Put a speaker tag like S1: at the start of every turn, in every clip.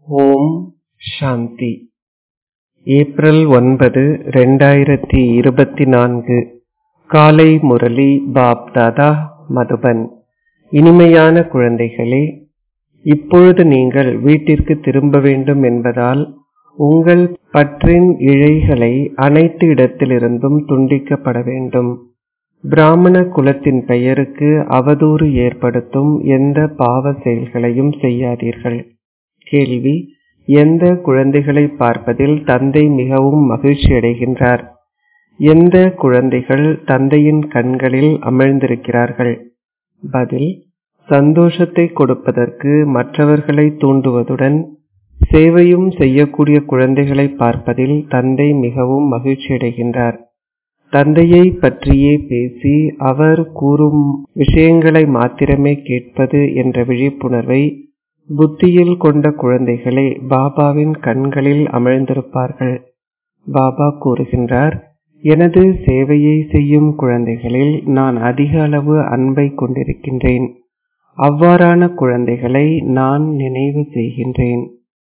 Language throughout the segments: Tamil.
S1: ஓம் சாந்தி ஏப்ரல் ஒன்பது ரெண்டாயிரத்தி இருபத்தி நான்கு காலை முரளி பாப் தாதா மதுபன் இனிமையான குழந்தைகளே இப்பொழுது நீங்கள் வீட்டிற்கு திரும்ப வேண்டும் என்பதால் உங்கள் பற்றின் இழைகளை அனைத்து இடத்திலிருந்தும் துண்டிக்கப்பட வேண்டும் பிராமண குலத்தின் பெயருக்கு அவதூறு ஏற்படுத்தும் எந்த பாவ செயல்களையும் செய்யாதீர்கள் கேள்வி எந்த குழந்தைகளை பார்ப்பதில் தந்தை மிகவும் மகிழ்ச்சி அடைகின்றார் எந்த குழந்தைகள் தந்தையின் கண்களில் அமிழ்ந்திருக்கிறார்கள் பதில் சந்தோஷத்தை கொடுப்பதற்கு மற்றவர்களை தூண்டுவதுடன் சேவையும் செய்யக்கூடிய குழந்தைகளை பார்ப்பதில் தந்தை மிகவும் மகிழ்ச்சி அடைகின்றார் தந்தையை பற்றியே பேசி அவர் கூறும் விஷயங்களை மாத்திரமே கேட்பது என்ற விழிப்புணர்வை புத்தியில் கொண்ட குழந்தைகளே பாபாவின் கண்களில் அமிழ்ந்திருப்பார்கள் பாபா கூறுகின்றார் எனது சேவையை செய்யும் குழந்தைகளில் நான் அதிக அளவு அன்பை கொண்டிருக்கின்றேன் அவ்வாறான குழந்தைகளை நான் நினைவு செய்கின்றேன்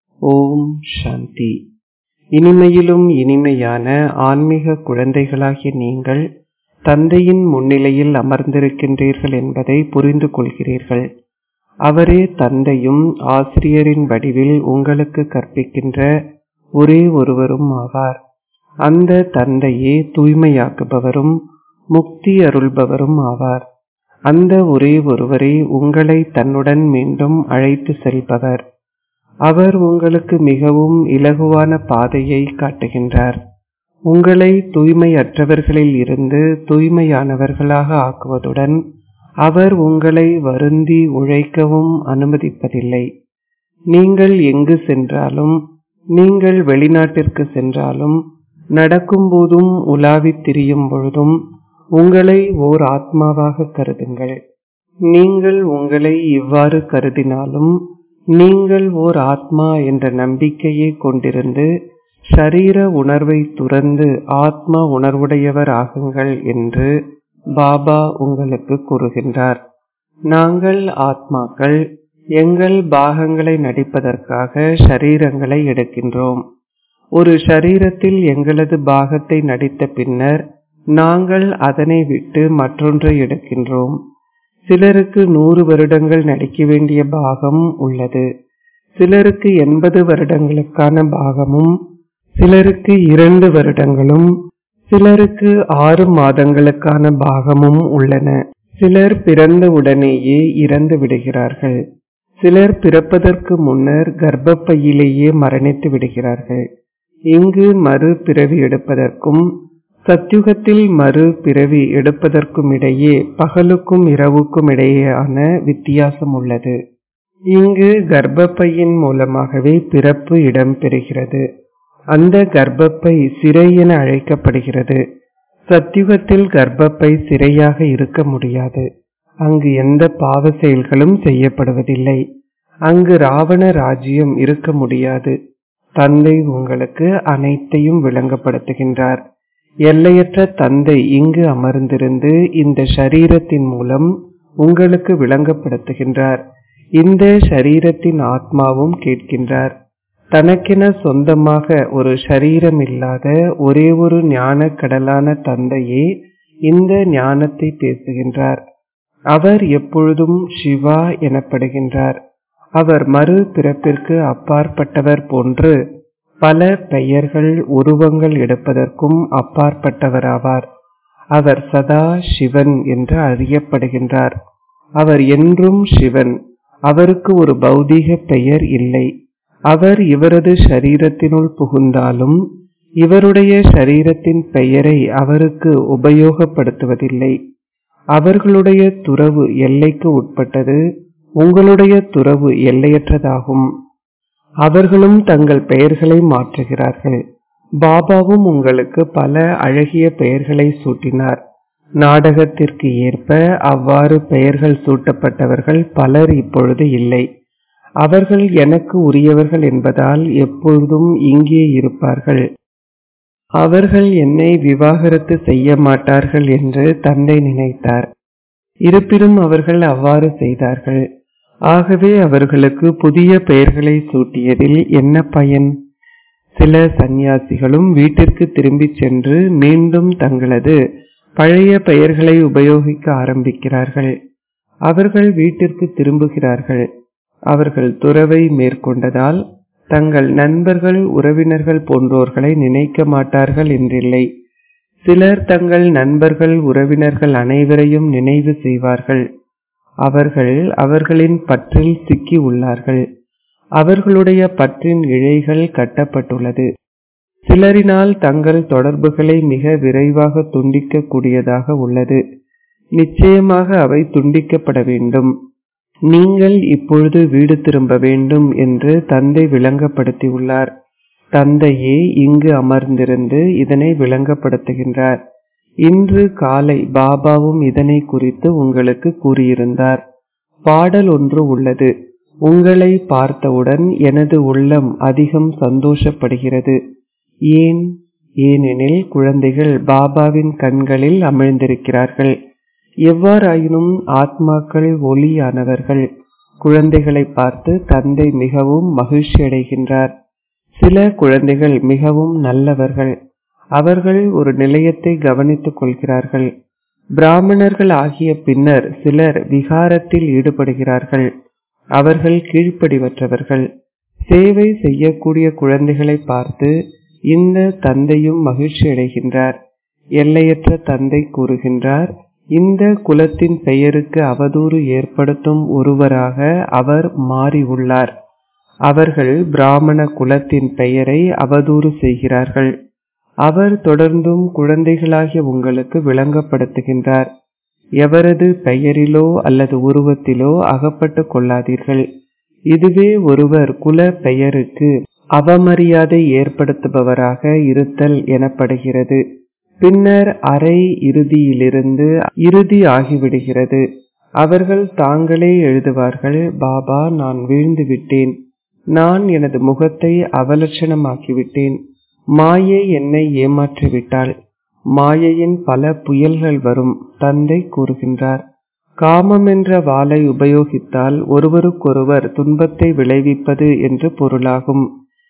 S1: ஓம் சாந்தி இனிமையிலும் இனிமையான ஆன்மீக குழந்தைகளாகிய நீங்கள் தந்தையின் முன்னிலையில் அமர்ந்திருக்கின்றீர்கள் என்பதை புரிந்து கொள்கிறீர்கள் அவரே தந்தையும் ஆசிரியரின் வடிவில் உங்களுக்கு கற்பிக்கின்ற ஒரே ஒருவரும் ஆவார் அந்த தந்தையே தூய்மையாக்குபவரும் முக்தி அருள்பவரும் ஆவார் அந்த ஒரே ஒருவரே உங்களை தன்னுடன் மீண்டும் அழைத்து செல்பவர் அவர் உங்களுக்கு மிகவும் இலகுவான பாதையை காட்டுகின்றார் உங்களை தூய்மையற்றவர்களில் இருந்து தூய்மையானவர்களாக ஆக்குவதுடன் அவர் உங்களை வருந்தி உழைக்கவும் அனுமதிப்பதில்லை நீங்கள் எங்கு சென்றாலும் நீங்கள் வெளிநாட்டிற்கு சென்றாலும் நடக்கும்போதும் உலாவித் திரியும் பொழுதும் உங்களை ஓர் ஆத்மாவாக கருதுங்கள் நீங்கள் உங்களை இவ்வாறு கருதினாலும் நீங்கள் ஓர் ஆத்மா என்ற நம்பிக்கையை கொண்டிருந்து ஷரீர உணர்வை துறந்து ஆத்மா உணர்வுடையவர் ஆகுங்கள் என்று பாபா உங்களுக்கு கூறுகின்றார் நாங்கள் ஆத்மாக்கள் எங்கள் பாகங்களை நடிப்பதற்காக ஷரீரங்களை எடுக்கின்றோம் ஒரு ஷரீரத்தில் எங்களது பாகத்தை நடித்த பின்னர் நாங்கள் அதனை விட்டு மற்றொன்றை எடுக்கின்றோம் சிலருக்கு நூறு வருடங்கள் நடிக்க வேண்டிய பாகம் உள்ளது சிலருக்கு எண்பது வருடங்களுக்கான பாகமும் சிலருக்கு இரண்டு வருடங்களும் சிலருக்கு ஆறு மாதங்களுக்கான பாகமும் உள்ளன சிலர் பிறந்த உடனேயே இறந்து விடுகிறார்கள் சிலர் பிறப்பதற்கு முன்னர் கர்ப்பப்பையிலேயே மரணித்து விடுகிறார்கள் இங்கு மறு பிறவி எடுப்பதற்கும் சத்யுகத்தில் மறு பிறவி எடுப்பதற்கும் இடையே பகலுக்கும் இரவுக்கும் இடையேயான வித்தியாசம் உள்ளது இங்கு கர்ப்பப்பையின் மூலமாகவே பிறப்பு இடம்பெறுகிறது அந்த கர்ப்பப்பை சிறை என அழைக்கப்படுகிறது சத்யுகத்தில் கர்ப்பப்பை சிறையாக இருக்க முடியாது அங்கு எந்த பாவ செயல்களும் செய்யப்படுவதில்லை அங்கு ராவண ராஜ்யம் இருக்க முடியாது தந்தை உங்களுக்கு அனைத்தையும் விளங்கப்படுத்துகின்றார் எல்லையற்ற தந்தை இங்கு அமர்ந்திருந்து இந்த ஷரீரத்தின் மூலம் உங்களுக்கு விளங்கப்படுத்துகின்றார் இந்த ஷரீரத்தின் ஆத்மாவும் கேட்கின்றார் தனக்கென சொந்தமாக ஒரு ஷரீரம் இல்லாத ஒரே ஒரு ஞான கடலான தந்தையே இந்த ஞானத்தை பேசுகின்றார் அவர் எப்பொழுதும் சிவா எனப்படுகின்றார் அவர் மறு பிறப்பிற்கு அப்பாற்பட்டவர் போன்று பல பெயர்கள் உருவங்கள் எடுப்பதற்கும் அப்பாற்பட்டவராவார் அவர் சதா சிவன் என்று அறியப்படுகின்றார் அவர் என்றும் சிவன் அவருக்கு ஒரு பௌதீக பெயர் இல்லை அவர் இவரது ஷரீரத்தினுள் புகுந்தாலும் இவருடைய ஷரீரத்தின் பெயரை அவருக்கு உபயோகப்படுத்துவதில்லை அவர்களுடைய துறவு எல்லைக்கு உட்பட்டது உங்களுடைய துறவு எல்லையற்றதாகும் அவர்களும் தங்கள் பெயர்களை மாற்றுகிறார்கள் பாபாவும் உங்களுக்கு பல அழகிய பெயர்களை சூட்டினார் நாடகத்திற்கு ஏற்ப அவ்வாறு பெயர்கள் சூட்டப்பட்டவர்கள் பலர் இப்பொழுது இல்லை அவர்கள் எனக்கு உரியவர்கள் என்பதால் எப்பொழுதும் இங்கே இருப்பார்கள் அவர்கள் என்னை விவாகரத்து செய்ய மாட்டார்கள் என்று தந்தை நினைத்தார் இருப்பினும் அவர்கள் அவ்வாறு செய்தார்கள் ஆகவே அவர்களுக்கு புதிய பெயர்களை சூட்டியதில் என்ன பயன் சில சந்நியாசிகளும் வீட்டிற்கு திரும்பிச் சென்று மீண்டும் தங்களது பழைய பெயர்களை உபயோகிக்க ஆரம்பிக்கிறார்கள் அவர்கள் வீட்டிற்கு திரும்புகிறார்கள் அவர்கள் துறவை மேற்கொண்டதால் தங்கள் நண்பர்கள் உறவினர்கள் போன்றோர்களை நினைக்க மாட்டார்கள் என்றில்லை சிலர் தங்கள் நண்பர்கள் உறவினர்கள் அனைவரையும் நினைவு செய்வார்கள் அவர்கள் அவர்களின் பற்றில் சிக்கி உள்ளார்கள் அவர்களுடைய பற்றின் இழைகள் கட்டப்பட்டுள்ளது சிலரினால் தங்கள் தொடர்புகளை மிக விரைவாக துண்டிக்க கூடியதாக உள்ளது நிச்சயமாக அவை துண்டிக்கப்பட வேண்டும் நீங்கள் இப்பொழுது வீடு திரும்ப வேண்டும் என்று தந்தை விளங்கப்படுத்தியுள்ளார் தந்தையே இங்கு அமர்ந்திருந்து இதனை விளங்கப்படுத்துகின்றார் இன்று காலை பாபாவும் இதனை குறித்து உங்களுக்கு கூறியிருந்தார் பாடல் ஒன்று உள்ளது உங்களை பார்த்தவுடன் எனது உள்ளம் அதிகம் சந்தோஷப்படுகிறது ஏன் ஏனெனில் குழந்தைகள் பாபாவின் கண்களில் அமிழ்ந்திருக்கிறார்கள் எவ்வாறாயினும் ஆத்மாக்கள் ஒளியானவர்கள் குழந்தைகளை பார்த்து தந்தை மிகவும் மகிழ்ச்சி அடைகின்றார் சில குழந்தைகள் மிகவும் நல்லவர்கள் அவர்கள் ஒரு நிலையத்தை கவனித்துக் கொள்கிறார்கள் பிராமணர்கள் ஆகிய பின்னர் சிலர் விகாரத்தில் ஈடுபடுகிறார்கள் அவர்கள் கீழ்ப்படிவற்றவர்கள் சேவை செய்யக்கூடிய குழந்தைகளை பார்த்து இந்த தந்தையும் மகிழ்ச்சி அடைகின்றார் எல்லையற்ற தந்தை கூறுகின்றார் இந்த குலத்தின் பெயருக்கு அவதூறு ஏற்படுத்தும் ஒருவராக அவர் மாறி உள்ளார் அவர்கள் பிராமண குலத்தின் பெயரை அவதூறு செய்கிறார்கள் அவர் தொடர்ந்தும் குழந்தைகளாகிய உங்களுக்கு விளங்கப்படுத்துகின்றார் எவரது பெயரிலோ அல்லது உருவத்திலோ அகப்பட்டு கொள்ளாதீர்கள் இதுவே ஒருவர் குல பெயருக்கு அவமரியாதை ஏற்படுத்துபவராக இருத்தல் எனப்படுகிறது பின்னர் அரை இறுதியிலிருந்து இறுதி ஆகிவிடுகிறது அவர்கள் தாங்களே எழுதுவார்கள் பாபா நான் வீழ்ந்து விட்டேன் நான் எனது முகத்தை அவலட்சணமாக்கிவிட்டேன் மாயை என்னை ஏமாற்றிவிட்டாள் மாயையின் பல புயல்கள் வரும் தந்தை கூறுகின்றார் காமம் என்ற வாளை உபயோகித்தால் ஒருவருக்கொருவர் துன்பத்தை விளைவிப்பது என்று பொருளாகும்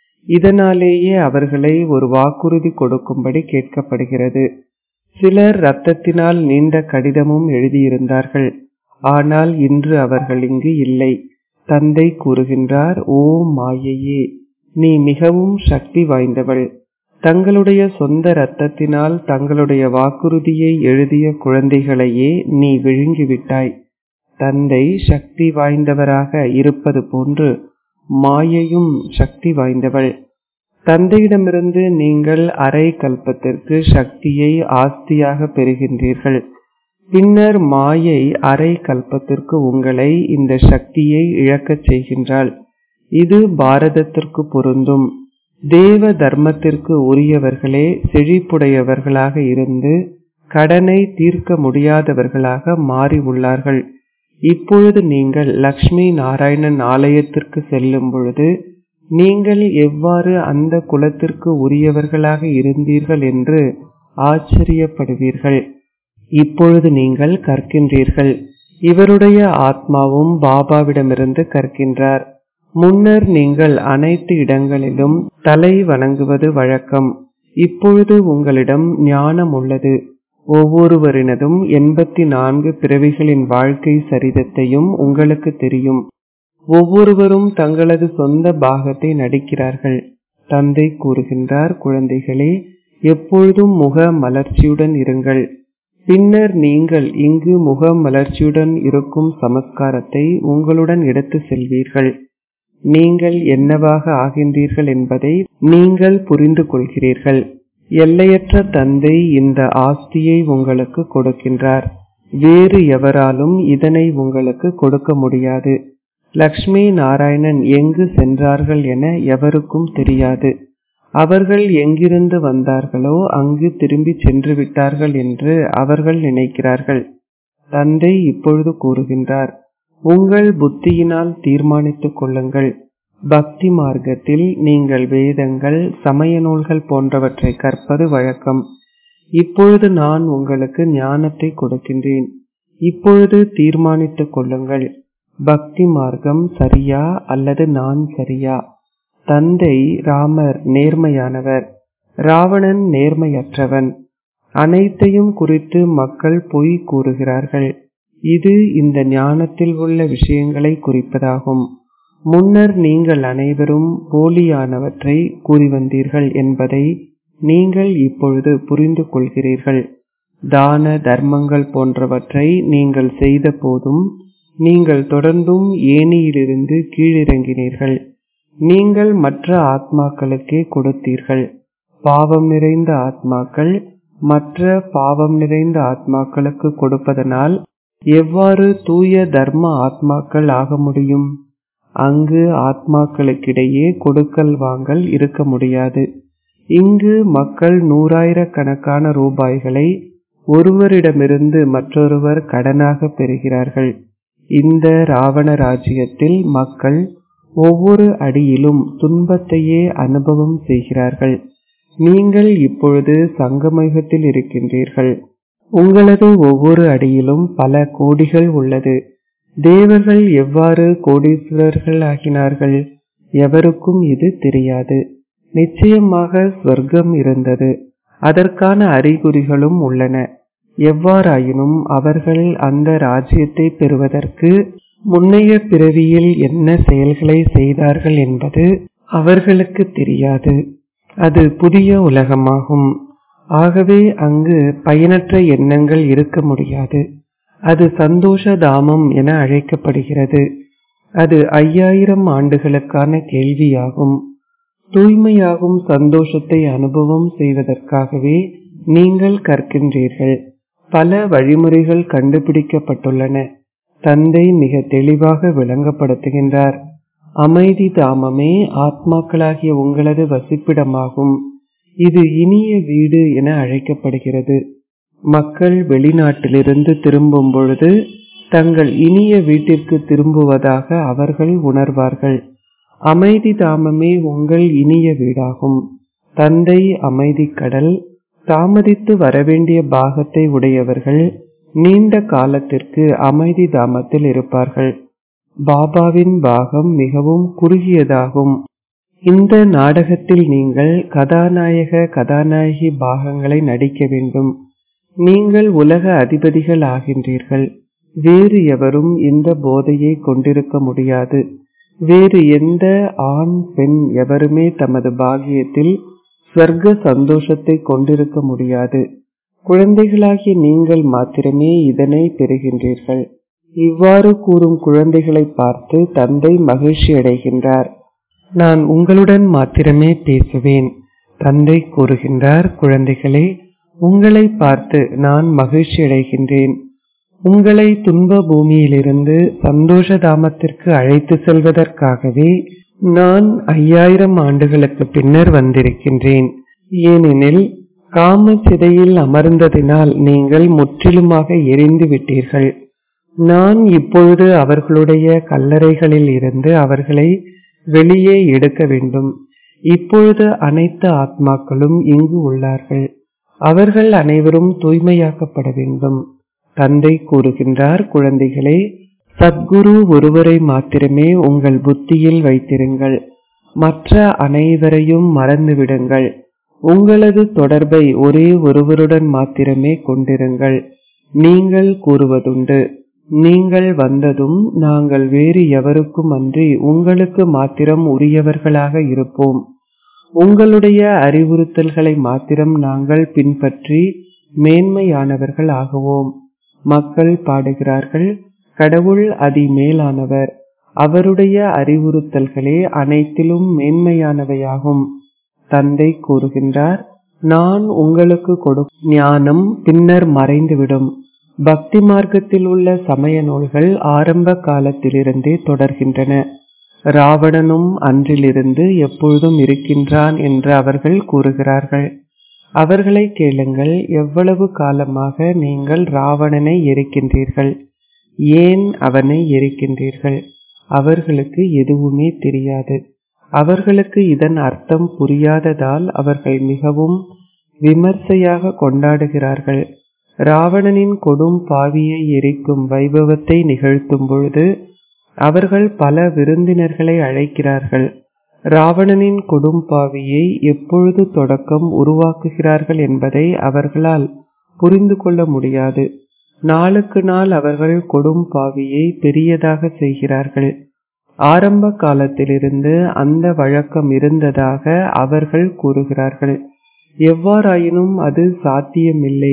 S1: இதனாலேயே அவர்களை ஒரு வாக்குறுதி கொடுக்கும்படி கேட்கப்படுகிறது சிலர் இரத்தத்தினால் நீண்ட கடிதமும் எழுதியிருந்தார்கள் ஆனால் இன்று அவர்கள் இங்கு இல்லை தந்தை கூறுகின்றார் ஓ மாயையே நீ மிகவும் சக்தி வாய்ந்தவள் தங்களுடைய சொந்த இரத்தத்தினால் தங்களுடைய வாக்குறுதியை எழுதிய குழந்தைகளையே நீ விழுங்கிவிட்டாய் தந்தை சக்தி வாய்ந்தவராக இருப்பது போன்று மாயையும் சக்தி வாய்ந்தவள் தந்தையிடமிருந்து நீங்கள் அரை கல்பத்திற்கு சக்தியை ஆஸ்தியாக பெறுகின்றீர்கள் பின்னர் மாயை அரை கல்பத்திற்கு உங்களை இந்த சக்தியை இழக்கச் செய்கின்றாள் இது பாரதத்திற்கு பொருந்தும் தேவ தர்மத்திற்கு உரியவர்களே செழிப்புடையவர்களாக இருந்து கடனை தீர்க்க முடியாதவர்களாக மாறி உள்ளார்கள் இப்பொழுது நீங்கள் லக்ஷ்மி நாராயணன் ஆலயத்திற்கு செல்லும் பொழுது நீங்கள் எவ்வாறு அந்த குலத்திற்கு உரியவர்களாக இருந்தீர்கள் என்று ஆச்சரியப்படுவீர்கள் இப்பொழுது நீங்கள் கற்கின்றீர்கள் இவருடைய ஆத்மாவும் பாபாவிடமிருந்து கற்கின்றார் முன்னர் நீங்கள் அனைத்து இடங்களிலும் தலை வணங்குவது வழக்கம் இப்பொழுது உங்களிடம் ஞானம் உள்ளது ஒவ்வொருவரினதும் எண்பத்தி நான்கு பிறவிகளின் வாழ்க்கை சரிதத்தையும் உங்களுக்கு தெரியும் ஒவ்வொருவரும் தங்களது சொந்த பாகத்தை நடிக்கிறார்கள் தந்தை கூறுகின்றார் குழந்தைகளே எப்பொழுதும் முக மலர்ச்சியுடன் இருங்கள் பின்னர் நீங்கள் இங்கு முக மலர்ச்சியுடன் இருக்கும் சமஸ்காரத்தை உங்களுடன் எடுத்து செல்வீர்கள் நீங்கள் என்னவாக ஆகின்றீர்கள் என்பதை நீங்கள் புரிந்து கொள்கிறீர்கள் எல்லையற்ற தந்தை இந்த ஆஸ்தியை உங்களுக்கு கொடுக்கின்றார் வேறு எவராலும் இதனை உங்களுக்கு கொடுக்க முடியாது லக்ஷ்மி நாராயணன் எங்கு சென்றார்கள் என எவருக்கும் தெரியாது அவர்கள் எங்கிருந்து வந்தார்களோ அங்கு திரும்பி சென்று விட்டார்கள் என்று அவர்கள் நினைக்கிறார்கள் தந்தை இப்பொழுது கூறுகின்றார் உங்கள் புத்தியினால் தீர்மானித்துக் கொள்ளுங்கள் பக்தி மார்க்கத்தில் நீங்கள் வேதங்கள் சமய நூல்கள் போன்றவற்றை கற்பது வழக்கம் இப்பொழுது நான் உங்களுக்கு ஞானத்தை கொடுக்கின்றேன் இப்பொழுது தீர்மானித்துக் கொள்ளுங்கள் பக்தி மார்க்கம் சரியா அல்லது நான் சரியா தந்தை ராமர் நேர்மையானவர் ராவணன் நேர்மையற்றவன் அனைத்தையும் குறித்து மக்கள் பொய் கூறுகிறார்கள் இது இந்த ஞானத்தில் உள்ள விஷயங்களை குறிப்பதாகும் முன்னர் நீங்கள் அனைவரும் போலியானவற்றை கூறி வந்தீர்கள் என்பதை நீங்கள் இப்பொழுது புரிந்து கொள்கிறீர்கள் தான தர்மங்கள் போன்றவற்றை நீங்கள் செய்த போதும் நீங்கள் தொடர்ந்தும் ஏனியிலிருந்து கீழிறங்கினீர்கள் நீங்கள் மற்ற ஆத்மாக்களுக்கே கொடுத்தீர்கள் பாவம் நிறைந்த ஆத்மாக்கள் மற்ற பாவம் நிறைந்த ஆத்மாக்களுக்கு கொடுப்பதனால் எவ்வாறு தூய தர்ம ஆத்மாக்கள் ஆக முடியும் அங்கு ஆத்மாக்களுக்கிடையே கொடுக்கல் வாங்கல் இருக்க முடியாது இங்கு மக்கள் நூறாயிரக்கணக்கான ரூபாய்களை ஒருவரிடமிருந்து மற்றொருவர் கடனாக பெறுகிறார்கள் இந்த ராவண ராஜ்யத்தில் மக்கள் ஒவ்வொரு அடியிலும் துன்பத்தையே அனுபவம் செய்கிறார்கள் நீங்கள் இப்பொழுது சங்கமயுகத்தில் இருக்கின்றீர்கள் உங்களது ஒவ்வொரு அடியிலும் பல கோடிகள் உள்ளது தேவர்கள் எவ்வாறு கோடீஸ்வரர்கள் ஆகினார்கள் எவருக்கும் இது தெரியாது நிச்சயமாக ஸ்வர்க்கம் இருந்தது அதற்கான அறிகுறிகளும் உள்ளன எவ்வாறாயினும் அவர்கள் அந்த ராஜ்யத்தை பெறுவதற்கு முன்னைய பிறவியில் என்ன செயல்களை செய்தார்கள் என்பது அவர்களுக்கு தெரியாது அது புதிய உலகமாகும் ஆகவே அங்கு பயனற்ற எண்ணங்கள் இருக்க முடியாது அது சந்தோஷ தாமம் என அழைக்கப்படுகிறது அது ஐயாயிரம் ஆண்டுகளுக்கான கேள்வியாகும் தூய்மையாகும் சந்தோஷத்தை அனுபவம் செய்வதற்காகவே நீங்கள் கற்கின்றீர்கள் பல வழிமுறைகள் கண்டுபிடிக்கப்பட்டுள்ளன தந்தை மிக தெளிவாக விளங்கப்படுத்துகின்றார் அமைதி தாமமே ஆத்மாக்களாகிய உங்களது வசிப்பிடமாகும் இது இனிய வீடு என அழைக்கப்படுகிறது மக்கள் வெளிநாட்டிலிருந்து திரும்பும் பொழுது தங்கள் இனிய வீட்டிற்கு திரும்புவதாக அவர்கள் உணர்வார்கள் அமைதி தாமமே உங்கள் இனிய வீடாகும் தந்தை அமைதி கடல் தாமதித்து வரவேண்டிய பாகத்தை உடையவர்கள் நீண்ட காலத்திற்கு அமைதி தாமத்தில் இருப்பார்கள் பாபாவின் பாகம் மிகவும் குறுகியதாகும் இந்த நாடகத்தில் நீங்கள் கதாநாயக கதாநாயகி பாகங்களை நடிக்க வேண்டும் நீங்கள் உலக அதிபதிகள் ஆகின்றீர்கள் வேறு எவரும் இந்த போதையை கொண்டிருக்க முடியாது வேறு எந்த ஆண் பெண் எவருமே தமது பாகியத்தில் ஸ்வர்க்க சந்தோஷத்தை கொண்டிருக்க முடியாது குழந்தைகளாகிய நீங்கள் மாத்திரமே இதனை பெறுகின்றீர்கள் இவ்வாறு கூறும் குழந்தைகளை பார்த்து தந்தை மகிழ்ச்சி அடைகின்றார் நான் உங்களுடன் மாத்திரமே பேசுவேன் தந்தை கூறுகின்றார் குழந்தைகளே உங்களை பார்த்து நான் மகிழ்ச்சி அடைகின்றேன் உங்களை துன்ப பூமியிலிருந்து சந்தோஷ தாமத்திற்கு அழைத்து செல்வதற்காகவே நான் ஐயாயிரம் ஆண்டுகளுக்கு பின்னர் வந்திருக்கின்றேன் ஏனெனில் காம சிதையில் அமர்ந்ததினால் நீங்கள் முற்றிலுமாக எரிந்து விட்டீர்கள் நான் இப்பொழுது அவர்களுடைய கல்லறைகளில் இருந்து அவர்களை வெளியே எடுக்க வேண்டும் இப்பொழுது அனைத்து ஆத்மாக்களும் இங்கு உள்ளார்கள் அவர்கள் அனைவரும் தூய்மையாக்கப்பட வேண்டும் தந்தை கூறுகின்றார் குழந்தைகளே சத்குரு ஒருவரை மாத்திரமே உங்கள் புத்தியில் வைத்திருங்கள் மற்ற அனைவரையும் மறந்துவிடுங்கள் உங்களது தொடர்பை ஒரே ஒருவருடன் மாத்திரமே கொண்டிருங்கள் நீங்கள் கூறுவதுண்டு நீங்கள் வந்ததும் நாங்கள் வேறு எவருக்கும் அன்றி உங்களுக்கு மாத்திரம் உரியவர்களாக இருப்போம் உங்களுடைய அறிவுறுத்தல்களை மாத்திரம் நாங்கள் பின்பற்றி மேன்மையானவர்கள் ஆகுவோம் மக்கள் பாடுகிறார்கள் கடவுள் அதிமேலானவர் அவருடைய அறிவுறுத்தல்களே அனைத்திலும் மேன்மையானவையாகும் தந்தை கூறுகின்றார் நான் உங்களுக்கு கொடு ஞானம் பின்னர் மறைந்துவிடும் பக்தி மார்க்கத்தில் உள்ள சமய நூல்கள் ஆரம்ப காலத்திலிருந்தே தொடர்கின்றன ராவணனும் அன்றிலிருந்து எப்பொழுதும் இருக்கின்றான் என்று அவர்கள் கூறுகிறார்கள் அவர்களை கேளுங்கள் எவ்வளவு காலமாக நீங்கள் ராவணனை எரிக்கின்றீர்கள் ஏன் அவனை எரிக்கின்றீர்கள் அவர்களுக்கு எதுவுமே தெரியாது அவர்களுக்கு இதன் அர்த்தம் புரியாததால் அவர்கள் மிகவும் விமர்சையாக கொண்டாடுகிறார்கள் ராவணனின் கொடும் பாவியை எரிக்கும் வைபவத்தை நிகழ்த்தும் பொழுது அவர்கள் பல விருந்தினர்களை அழைக்கிறார்கள் ராவணனின் கொடும்பாவியை எப்பொழுது தொடக்கம் உருவாக்குகிறார்கள் என்பதை அவர்களால் புரிந்து கொள்ள முடியாது நாளுக்கு நாள் அவர்கள் கொடும்பாவியை பெரியதாக செய்கிறார்கள் ஆரம்ப காலத்திலிருந்து அந்த வழக்கம் இருந்ததாக அவர்கள் கூறுகிறார்கள் எவ்வாறாயினும் அது சாத்தியமில்லை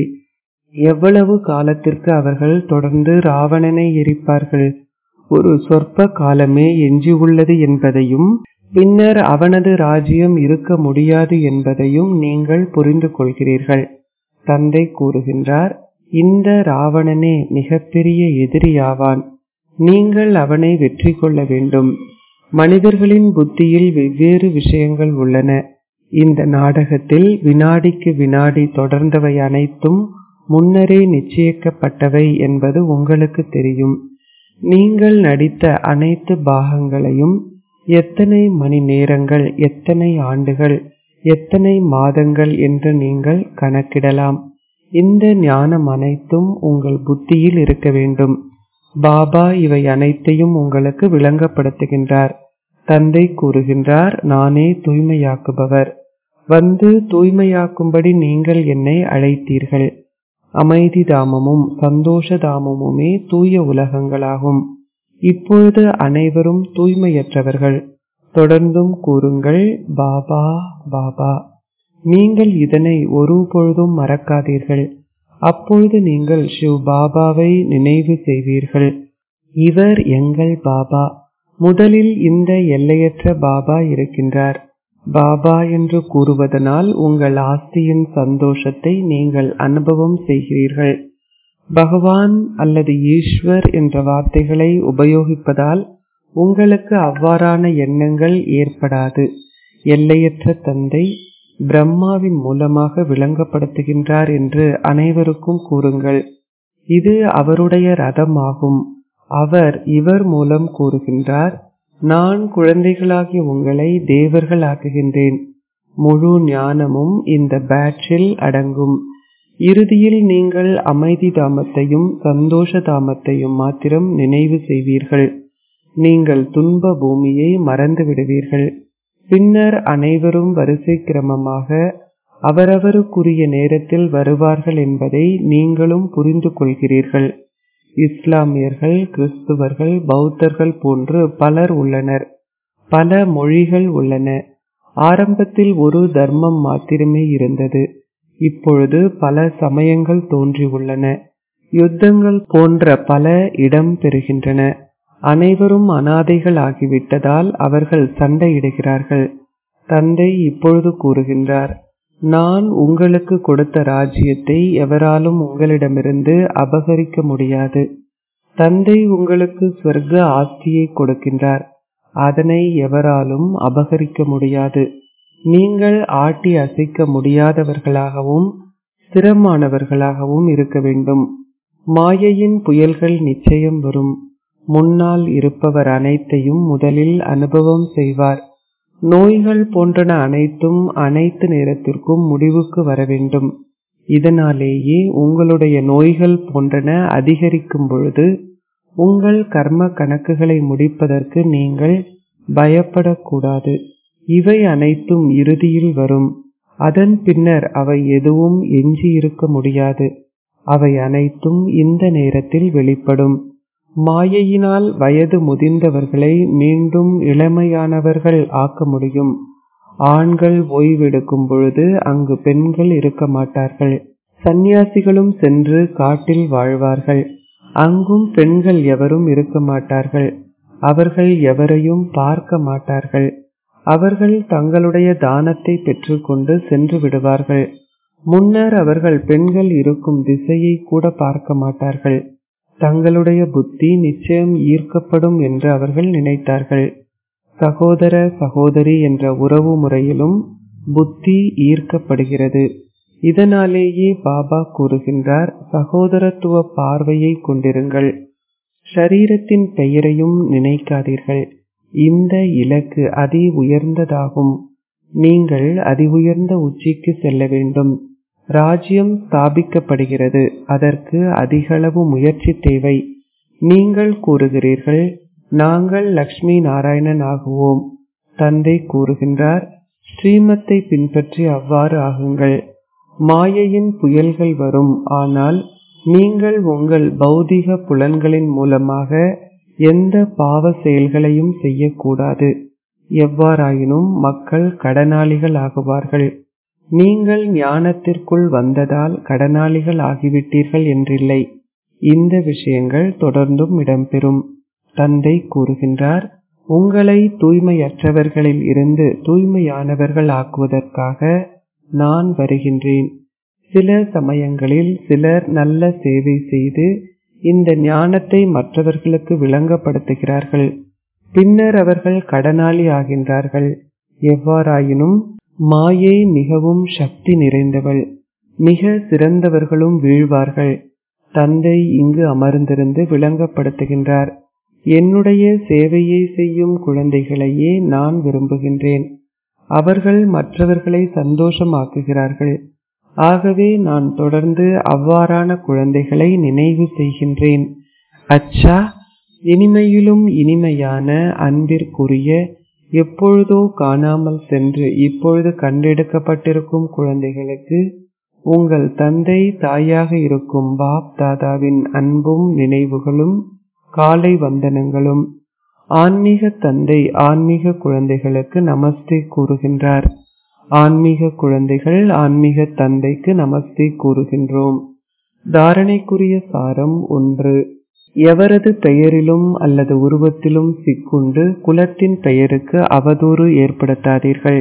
S1: எவ்வளவு காலத்திற்கு அவர்கள் தொடர்ந்து ராவணனை எரிப்பார்கள் ஒரு சொற்ப காலமே எஞ்சியுள்ளது என்பதையும் பின்னர் அவனது ராஜ்யம் இருக்க முடியாது என்பதையும் நீங்கள் புரிந்து கொள்கிறீர்கள் தந்தை கூறுகின்றார் இந்த ராவணனே மிகப்பெரிய எதிரியாவான் நீங்கள் அவனை வெற்றி கொள்ள வேண்டும் மனிதர்களின் புத்தியில் வெவ்வேறு விஷயங்கள் உள்ளன இந்த நாடகத்தில் வினாடிக்கு வினாடி தொடர்ந்தவை அனைத்தும் முன்னரே நிச்சயிக்கப்பட்டவை என்பது உங்களுக்கு தெரியும் நீங்கள் நடித்த அனைத்து பாகங்களையும் எத்தனை மணி நேரங்கள் எத்தனை ஆண்டுகள் எத்தனை மாதங்கள் என்று நீங்கள் கணக்கிடலாம் இந்த ஞானம் அனைத்தும் உங்கள் புத்தியில் இருக்க வேண்டும் பாபா இவை அனைத்தையும் உங்களுக்கு விளங்கப்படுத்துகின்றார் தந்தை கூறுகின்றார் நானே தூய்மையாக்குபவர் வந்து தூய்மையாக்கும்படி நீங்கள் என்னை அழைத்தீர்கள் அமைதி தாமமும் சந்தோஷ தாமமுமே தூய உலகங்களாகும் இப்பொழுது அனைவரும் தூய்மையற்றவர்கள் தொடர்ந்தும் கூறுங்கள் பாபா பாபா நீங்கள் இதனை ஒரு பொழுதும் மறக்காதீர்கள் அப்பொழுது நீங்கள் சிவ் பாபாவை நினைவு செய்வீர்கள் இவர் எங்கள் பாபா முதலில் இந்த எல்லையற்ற பாபா இருக்கின்றார் பாபா என்று கூறுவதனால் உங்கள் ஆஸ்தியின் சந்தோஷத்தை நீங்கள் அனுபவம் செய்கிறீர்கள் பகவான் அல்லது ஈஸ்வர் என்ற வார்த்தைகளை உபயோகிப்பதால் உங்களுக்கு அவ்வாறான எண்ணங்கள் ஏற்படாது எல்லையற்ற தந்தை பிரம்மாவின் மூலமாக விளங்கப்படுத்துகின்றார் என்று அனைவருக்கும் கூறுங்கள் இது அவருடைய ரதமாகும் அவர் இவர் மூலம் கூறுகின்றார் நான் குழந்தைகளாகிய உங்களை தேவர்கள் ஆக்குகின்றேன் முழு ஞானமும் இந்த பேட்சில் அடங்கும் இறுதியில் நீங்கள் அமைதி தாமத்தையும் சந்தோஷ தாமத்தையும் மாத்திரம் நினைவு செய்வீர்கள் நீங்கள் துன்ப பூமியை மறந்து விடுவீர்கள் பின்னர் அனைவரும் வரிசை கிரமமாக அவரவருக்குரிய நேரத்தில் வருவார்கள் என்பதை நீங்களும் புரிந்து கொள்கிறீர்கள் இஸ்லாமியர்கள் கிறிஸ்துவர்கள் பௌத்தர்கள் போன்று பலர் உள்ளனர் பல மொழிகள் உள்ளன ஆரம்பத்தில் ஒரு தர்மம் மாத்திரமே இருந்தது இப்பொழுது பல சமயங்கள் தோன்றியுள்ளன யுத்தங்கள் போன்ற பல இடம் பெறுகின்றன அனைவரும் அனாதைகள் ஆகிவிட்டதால் அவர்கள் சண்டையிடுகிறார்கள் தந்தை இப்பொழுது கூறுகின்றார் நான் உங்களுக்கு கொடுத்த ராஜ்யத்தை எவராலும் உங்களிடமிருந்து அபகரிக்க முடியாது தந்தை உங்களுக்கு சொர்க்க ஆஸ்தியை கொடுக்கின்றார் அதனை எவராலும் அபகரிக்க முடியாது நீங்கள் ஆட்டி அசைக்க முடியாதவர்களாகவும் ஸ்திரமானவர்களாகவும் இருக்க வேண்டும் மாயையின் புயல்கள் நிச்சயம் வரும் முன்னால் இருப்பவர் அனைத்தையும் முதலில் அனுபவம் செய்வார் நோய்கள் போன்றன அனைத்தும் அனைத்து நேரத்திற்கும் முடிவுக்கு வர வேண்டும் இதனாலேயே உங்களுடைய நோய்கள் போன்றன அதிகரிக்கும் பொழுது உங்கள் கர்ம கணக்குகளை முடிப்பதற்கு நீங்கள் பயப்படக்கூடாது இவை அனைத்தும் இறுதியில் வரும் அதன் பின்னர் அவை எதுவும் எஞ்சி இருக்க முடியாது அவை அனைத்தும் இந்த நேரத்தில் வெளிப்படும் மாயையினால் வயது முதிர்ந்தவர்களை மீண்டும் இளமையானவர்கள் ஆக்க முடியும் ஆண்கள் ஓய்வெடுக்கும் பொழுது அங்கு பெண்கள் இருக்க மாட்டார்கள் சந்நியாசிகளும் சென்று காட்டில் வாழ்வார்கள் அங்கும் பெண்கள் எவரும் இருக்க மாட்டார்கள் அவர்கள் எவரையும் பார்க்க மாட்டார்கள் அவர்கள் தங்களுடைய தானத்தை பெற்றுக்கொண்டு சென்று விடுவார்கள் முன்னர் அவர்கள் பெண்கள் இருக்கும் திசையை கூட பார்க்க மாட்டார்கள் தங்களுடைய புத்தி நிச்சயம் ஈர்க்கப்படும் என்று அவர்கள் நினைத்தார்கள் சகோதர சகோதரி என்ற உறவு முறையிலும் புத்தி ஈர்க்கப்படுகிறது இதனாலேயே பாபா கூறுகின்றார் சகோதரத்துவ பார்வையை கொண்டிருங்கள் ஷரீரத்தின் பெயரையும் நினைக்காதீர்கள் இந்த இலக்கு அதி உயர்ந்ததாகும் நீங்கள் அதி உயர்ந்த உச்சிக்கு செல்ல வேண்டும் ராஜ்யம் ஸ்தாபிக்கப்படுகிறது அதற்கு அதிகளவு முயற்சி தேவை நீங்கள் கூறுகிறீர்கள் நாங்கள் லக்ஷ்மி நாராயணன் ஆகுவோம் தந்தை கூறுகின்றார் ஸ்ரீமத்தை பின்பற்றி அவ்வாறு ஆகுங்கள் மாயையின் புயல்கள் வரும் ஆனால் நீங்கள் உங்கள் பௌதிக புலன்களின் மூலமாக எந்த பாவ செயல்களையும் செய்யக்கூடாது எவ்வாறாயினும் மக்கள் கடனாளிகள் ஆகுவார்கள் நீங்கள் ஞானத்திற்குள் வந்ததால் கடனாளிகள் ஆகிவிட்டீர்கள் என்றில்லை இந்த விஷயங்கள் தொடர்ந்தும் இடம்பெறும் தந்தை கூறுகின்றார் உங்களை தூய்மையற்றவர்களில் இருந்து தூய்மையானவர்கள் ஆக்குவதற்காக நான் வருகின்றேன் சில சமயங்களில் சிலர் நல்ல சேவை செய்து இந்த ஞானத்தை மற்றவர்களுக்கு விளங்கப்படுத்துகிறார்கள் பின்னர் அவர்கள் கடனாளி ஆகின்றார்கள் எவ்வாறாயினும் மாயை மிகவும் சக்தி நிறைந்தவள் மிக சிறந்தவர்களும் வீழ்வார்கள் தந்தை இங்கு அமர்ந்திருந்து விளங்கப்படுத்துகின்றார் என்னுடைய சேவையை செய்யும் குழந்தைகளையே நான் விரும்புகின்றேன் அவர்கள் மற்றவர்களை சந்தோஷமாக்குகிறார்கள் ஆகவே நான் தொடர்ந்து அவ்வாறான குழந்தைகளை நினைவு செய்கின்றேன் அச்சா இனிமையிலும் இனிமையான அன்பிற்குரிய எப்பொழுதோ காணாமல் சென்று இப்பொழுது கண்டெடுக்கப்பட்டிருக்கும் குழந்தைகளுக்கு உங்கள் தந்தை தாயாக இருக்கும் பாப் தாதாவின் அன்பும் நினைவுகளும் காலை வந்தனங்களும் ஆன்மீக தந்தை ஆன்மீக குழந்தைகளுக்கு நமஸ்தே கூறுகின்றார் ஆன்மீக குழந்தைகள் ஆன்மீக தந்தைக்கு நமஸ்தே கூறுகின்றோம் தாரணைக்குரிய சாரம் ஒன்று எவரது பெயரிலும் அல்லது உருவத்திலும் சிக்குண்டு குலத்தின் பெயருக்கு அவதூறு ஏற்படுத்தாதீர்கள்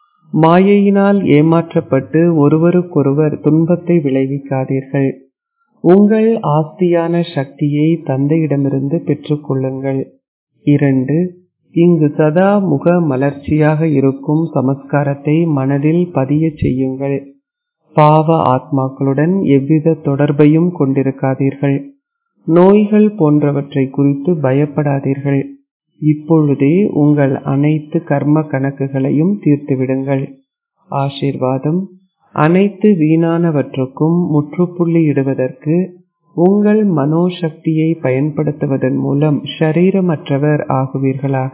S1: மாயையினால் ஏமாற்றப்பட்டு ஒருவருக்கொருவர் துன்பத்தை விளைவிக்காதீர்கள் உங்கள் ஆஸ்தியான சக்தியை தந்தையிடமிருந்து பெற்றுக்கொள்ளுங்கள் இரண்டு இங்கு சதா முக மலர்ச்சியாக இருக்கும் சமஸ்காரத்தை மனதில் பதிய செய்யுங்கள் பாவ ஆத்மாக்களுடன் எவ்வித தொடர்பையும் கொண்டிருக்காதீர்கள் நோய்கள் போன்றவற்றை குறித்து பயப்படாதீர்கள் இப்பொழுதே உங்கள் அனைத்து கர்ம கணக்குகளையும் தீர்த்துவிடுங்கள் ஆசீர்வாதம் அனைத்து வீணானவற்றுக்கும் முற்றுப்புள்ளி இடுவதற்கு உங்கள் மனோசக்தியை பயன்படுத்துவதன் மூலம் ஷரீரமற்றவர் ஆகுவீர்களாக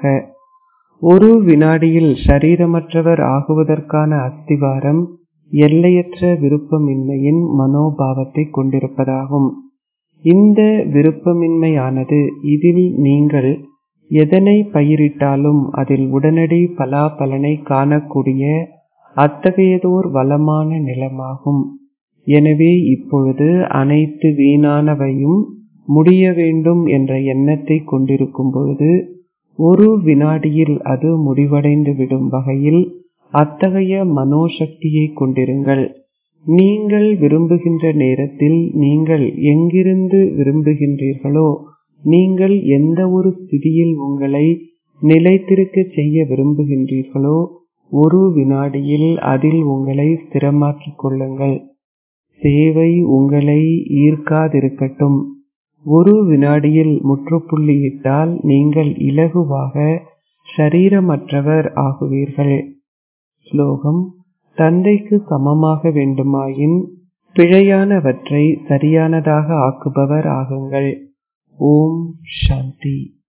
S1: ஒரு வினாடியில் ஷரீரமற்றவர் ஆகுவதற்கான அஸ்திவாரம் எல்லையற்ற விருப்பமின்மையின் மனோபாவத்தை கொண்டிருப்பதாகும் இந்த விருப்பமின்மையானது இதில் நீங்கள் எதனை பயிரிட்டாலும் அதில் உடனடி பலாபலனை காணக்கூடிய அத்தகையதோர் வளமான நிலமாகும் எனவே இப்பொழுது அனைத்து வீணானவையும் முடிய வேண்டும் என்ற எண்ணத்தை கொண்டிருக்கும் பொழுது ஒரு வினாடியில் அது முடிவடைந்து விடும் வகையில் அத்தகைய மனோசக்தியை கொண்டிருங்கள் நீங்கள் விரும்புகின்ற நேரத்தில் நீங்கள் எங்கிருந்து விரும்புகின்றீர்களோ நீங்கள் எந்த ஒரு ஸ்திதியில் உங்களை நிலைத்திருக்க செய்ய விரும்புகின்றீர்களோ ஒரு வினாடியில் அதில் உங்களை ஸ்திரமாக்கிக் கொள்ளுங்கள் சேவை உங்களை ஈர்க்காதிருக்கட்டும் ஒரு வினாடியில் முற்றுப்புள்ளியிட்டால் நீங்கள் இலகுவாக ஷரீரமற்றவர் ஆகுவீர்கள் ஸ்லோகம் தந்தைக்கு சமமாக வேண்டுமாயின் பிழையானவற்றை சரியானதாக ஆக்குபவர் ஆகுங்கள் ஓம் சாந்தி